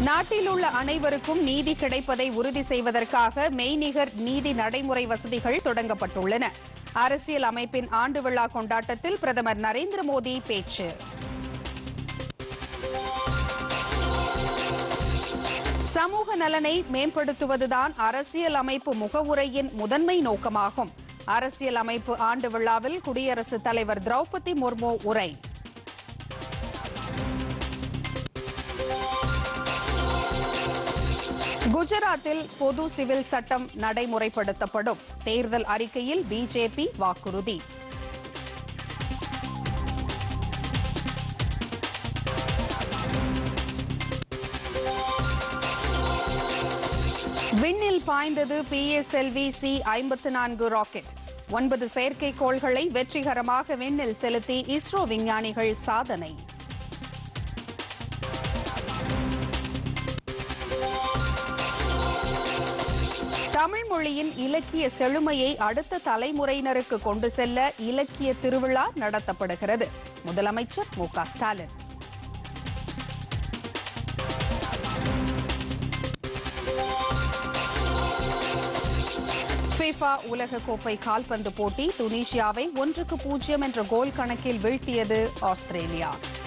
நாட்டில் உள்ள அனைவருக்கும் நீதி கிடைப்பதை உறுதி செய்வதற்காக மெய்நிகர் நீதி நடைமுறை வசதிகள் தொடங்கப்பட்டுள்ளன அரசியல் அமைப்பின் ஆண்டு விழா கொண்டாட்டத்தில் பிரதமர் நரேந்திர மோடி பேச்சு சமூக நலனை மேம்படுத்துவதுதான் அரசியல் அமைப்பு முகவுரையின் முதன்மை நோக்கமாகும் அரசியல் அமைப்பு ஆண்டு விழாவில் குடியரசுத் தலைவர் திரௌபதி முர்மு உரை குஜராத்தில் பொது சிவில் சட்டம் நடைமுறைப்படுத்தப்படும் தேர்தல் அறிக்கையில் பிஜேபி வாக்குறுதி விண்ணில் பாய்ந்தது பிஎஸ்எல்வி சி ஐம்பத்து நான்கு ராக்கெட் ஒன்பது செயற்கைக்கோள்களை வெற்றிகரமாக விண்ணில் செலுத்தி இஸ்ரோ விஞ்ஞானிகள் சாதனை தமிழ் மொழியின் இலக்கிய செழுமையை அடுத்த தலைமுறையினருக்கு கொண்டு செல்ல இலக்கிய திருவிழா நடத்தப்படுகிறது முதலமைச்சர் மு க ஸ்டாலின் ஃபிஃபா உலகக்கோப்பை கால்பந்து போட்டி துனிஷியாவை ஒன்றுக்கு பூஜ்ஜியம் என்ற கோல் கணக்கில் வீழ்த்தியது ஆஸ்திரேலியா